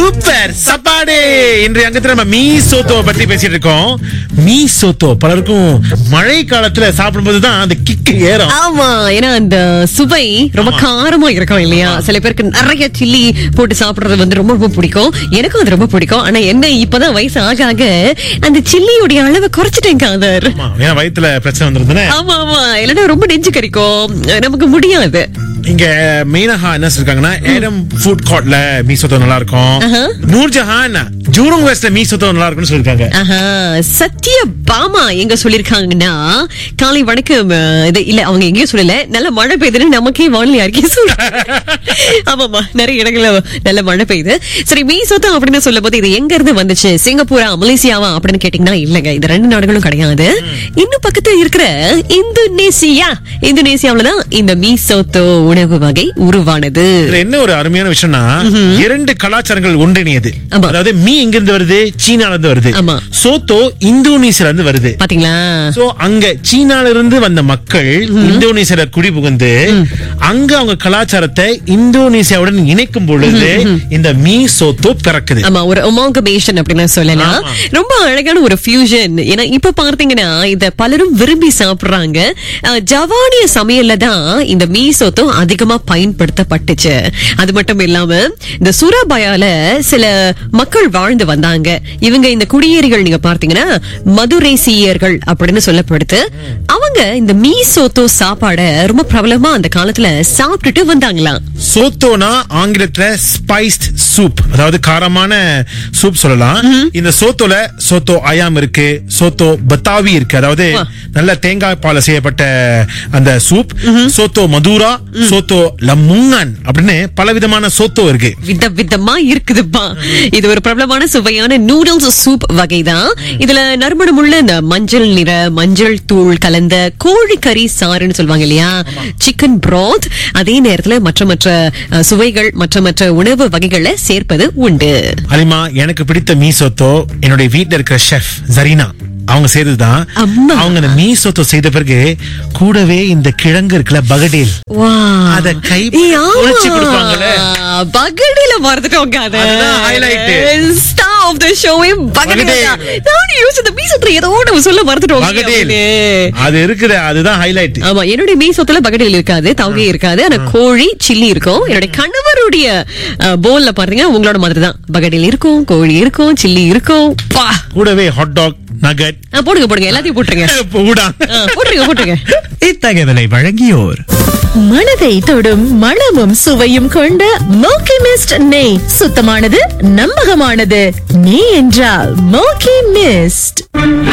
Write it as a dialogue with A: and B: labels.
A: Super சாப்பாடு இன்றைய அங்கத்துல நம்ம மீ சோத்தோவை பத்தி பேசிட்டு இருக்கோம் மீ சோத்தோ பலருக்கும் மழை காலத்துல சாப்பிடும்போது தான் அந்த கிக்கு ஏறும்
B: ஆமா ஏன்னா அந்த சுவை ரொம்ப
A: ஆமா.
B: காரமா இருக்கும் இல்லையா சில பேருக்கு நிறைய சில்லி போட்டு சாப்பிடுறது வந்து ரொம்ப ரொம்ப பிடிக்கும் எனக்கும் அது ரொம்ப பிடிக்கும் ஆனா என்ன இப்பதான் வயசு ஆக ஆக அந்த சில்லியோடைய அளவை குறைச்சிட்டேன் காதர்
A: ஆமா, ஏன்னா வயித்துல பிரச்சனை வந்துருதுன்னு
B: ஆமா ஆமா இல்லன்னா ரொம்ப நெஞ்சு கறிக்கும் நமக்கு முடியாது
A: இங்க மெயினாக என்ன சொல்லிருக்காங்கன்னா ஏடம் ஃபுட் கோர்ட்ல மீ சோத்தோ நல்லா இருக்கும்
B: ஆஹா.
A: நூர்ஜஹான் ஜூருங் வெஸ்ட்ல மீ சோத்தோ நல்லா இருக்கும்னு சொல்லிருக்காங்க
B: ஆஹா சத்ய பாமா எங்க சொல்லிருக்காங்கன்னா காலை வணக்கம் அஹ், இது இல்ல அவங்க எங்கேயும் சொல்லல நல்ல மழை பெய்யுதுன்னு நமக்கே வானிலை அறிக்கை சொல்ல ஆமாமா நிறைய இடங்கள்ல நல்ல மழை பெய்யுது சரி மீ சொத்தம் அப்படின்னு சொல்லும் போது இது எங்க இருந்து வந்துச்சு சிங்கப்பூரா மலேசியாவா அப்படின்னு கேட்டீங்கன்னா இல்லங்க இது ரெண்டு நாடுகளும் கிடையாது இன்னும் பக்கத்துல இருக்கிற இந்தோனேசியா இந்தோனேசியாவுலதான் இந்த மீ சோத்தோ உணவு வகை உருவானது
A: இதுல என்ன ஒரு அருமையான விஷயம்னா இரண்டு கலாச்சாரங்கள் ஒன்றிணையது
B: ஆமா.
A: அதாவது மீ எங்க இருந்து வருது சீனால இருந்து வருது
B: ஆமா.
A: சோத்தோ இந்தோனேசியால இருந்து வருது
B: பாத்தீங்களா
A: சோ அங்க சீனால இருந்து வந்த மக்கள் இந்தோனேசியால குடி புகுந்து அங்க அவங்க கலாச்சாரத்தை இந்தோனேசியாவுடன் இணைக்கும் பொழுது இந்த மீ சோத்தோ பிறக்குது
B: ஆமா ஒரு அமாங்கமேஷன் அப்படின்னு சொல்லலாம்
A: ஆமா.
B: ரொம்ப அழகான ஒரு ஃபியூஷன் ஏன்னா இப்ப பார்த்தீங்கன்னா இத பலரும் விரும்பி சாப்பிடுறாங்க அஹ், ஜவானிய சமையல்ல தான் இந்த மீ சொத்தும் அதிகமா பயன்படுத்தப்பட்டுச்சு அது மட்டும் இல்லாம இந்த சூறாபாயால சில மக்கள் வாழ்ந்து வந்தாங்க இவங்க இந்த குடியேறிகள் நீங்க பார்த்தீங்கன்னா மதுரேசியர்கள் அப்படின்னு சொல்லப்படுது அவங்க இந்த மீ சோத்தோ சாப்பாட ரொம்ப பிரபலமா அந்த காலத்துல சாப்பிட்டுட்டு வந்தாங்களாம்
A: சோத்தோனா ஆங்கிலத்துல ஸ்பைஸ்ட் சூப் அதாவது காரமான சூப் சொல்லலாம் இந்த சோத்தோல சோத்தோ அயாம் இருக்கு சோத்தோ பத்தாவி இருக்கு அதாவது
B: ஆ.
A: நல்ல தேங்காய் பால செய்யப்பட்ட அந்த சூப் சோத்தோ மதுரா சோத்தோ லம்முங்கன் அப்படின்னு பல விதமான சோத்தோ இருக்கு
B: வித விதமா இருக்குதுப்பா இது ஒரு பிரபலமான சுவையான நூடுல்ஸ் சூப் வகைதான் இதுல நறுமணமுள்ள இந்த மஞ்சள் நிற மஞ்சள் தூள் கலந்த கோழிக்கறி சாறுன்னு சொல்லுவாங்க இல்லையா சிக்கன் broth அதே நேரத்துல மற்ற மற்ற அஹ், சுவைகள் மற்ற மற்ற உணவு வகைகளை சேர்ப்பது உண்டு
A: அலிமா எனக்கு பிடித்த மீ சோத்தோ என்னுடைய வீட்ல இருக்கிற ஷெஃப் ஜரீனா அவங்க செய்ததுதான்
B: அம்மா.
A: அவங்க அந்த மீ சோத்தோ செய்த பிறகு கூடவே இந்த கிழங்கு இருக்குல்ல பகடேல்
B: வா
A: அத கை
B: ஏய், ஆமா.
A: உழைச்சு கொடுப்பாங்கல்ல.
B: பகடில மறந்துட்டோங்க அத
A: அதுதான் highlight.
B: ஸ்டார் ஆஃப் தி ஷோவே பகடில
A: பகடேல்.
B: நான் யோசிச்ச இந்த மீசத்துல ஏதோ ஒண்ணு சொல்ல மறந்துட்டோம்
A: பகடேல் அது இருக்குது அதுதான் ஹைலைட்
B: ஆமா என்னுடைய மீசத்துல பகடில் இருக்காது தவகை இருக்காது ஆனா கோழி சில்லி இருக்கும் என்னுடைய கணவருடைய போல்ல பாத்தீங்கன்னா உங்களோட மாதிரி தான் பகடில் இருக்கும் கோழி இருக்கும் சில்லி இருக்கும் பா
A: கூடவே ஹாட் டாக் நகட்
B: ஆ, போடுங்க போடுங்க எல்லாத்தையும் போட்டுருங்க
A: பூடா
B: ஆ, போட்டுருங்க போட்டுருங்க
C: இத்தகவலை வழங்கியோர்
D: மனதை தொடும் மணமும் சுவையும் கொண்ட மோக்கி மிஸ்ட் நெய் சுத்தமானது நம்பகமானது நெய் என்றால் மோக்கி மிஸ்ட்